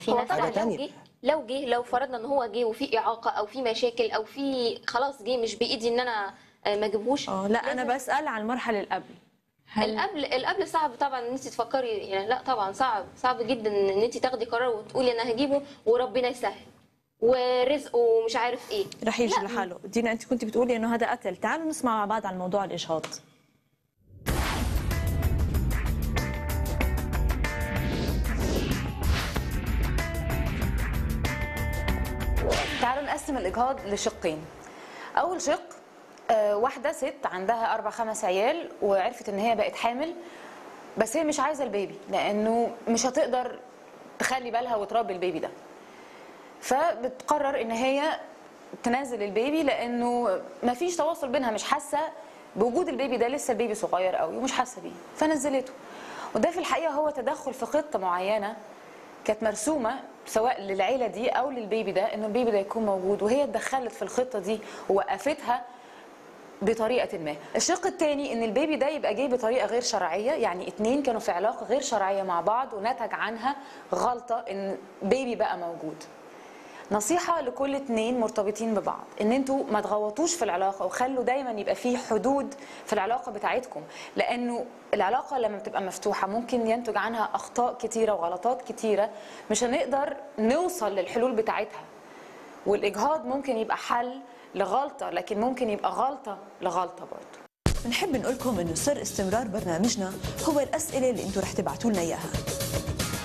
في هو ناس طبعا حاجة لو تانية. جه لو جه لو فرضنا ان هو جه وفي اعاقه او في مشاكل او في خلاص جه مش بايدي ان انا آه، ما اجيبهوش اه لا انا لازم- بسال عن المرحله اللي قبل هل القبل القبل صعب طبعا ان انت تفكري يعني لا طبعا صعب صعب جدا ان انت تاخدي قرار وتقولي انا هجيبه وربنا يسهل ورزق ومش عارف ايه رح يجي لا. لحاله دينا انت كنت بتقولي انه هذا قتل تعالوا نسمع مع بعض عن موضوع الاجهاض تعالوا نقسم الاجهاض لشقين اول شق آه، واحده ست عندها اربع خمس عيال وعرفت ان هي بقت حامل بس هي مش عايزه البيبي لانه مش هتقدر تخلي بالها وتربي البيبي ده فبتقرر ان هي تنزل البيبي لانه ما فيش تواصل بينها مش حاسه بوجود البيبي ده لسه البيبي صغير قوي ومش حاسه بيه فنزلته وده في الحقيقه هو تدخل في خطه معينه كانت مرسومه سواء للعيله دي او للبيبي ده انه البيبي ده يكون موجود وهي اتدخلت في الخطه دي ووقفتها بطريقه ما الشق الثاني ان البيبي ده يبقى جاي بطريقه غير شرعيه يعني اتنين كانوا في علاقه غير شرعيه مع بعض ونتج عنها غلطه ان بيبي بقى موجود نصيحة لكل اتنين مرتبطين ببعض ان انتوا ما تغوطوش في العلاقة وخلوا دايما يبقى فيه حدود في العلاقة بتاعتكم لانه العلاقة لما بتبقى مفتوحة ممكن ينتج عنها اخطاء كتيرة وغلطات كتيرة مش هنقدر نوصل للحلول بتاعتها والاجهاض ممكن يبقى حل لغلطة لكن ممكن يبقى غلطة لغلطة برضه بنحب نقول لكم انه سر استمرار برنامجنا هو الاسئله اللي انتم رح تبعتوا لنا اياها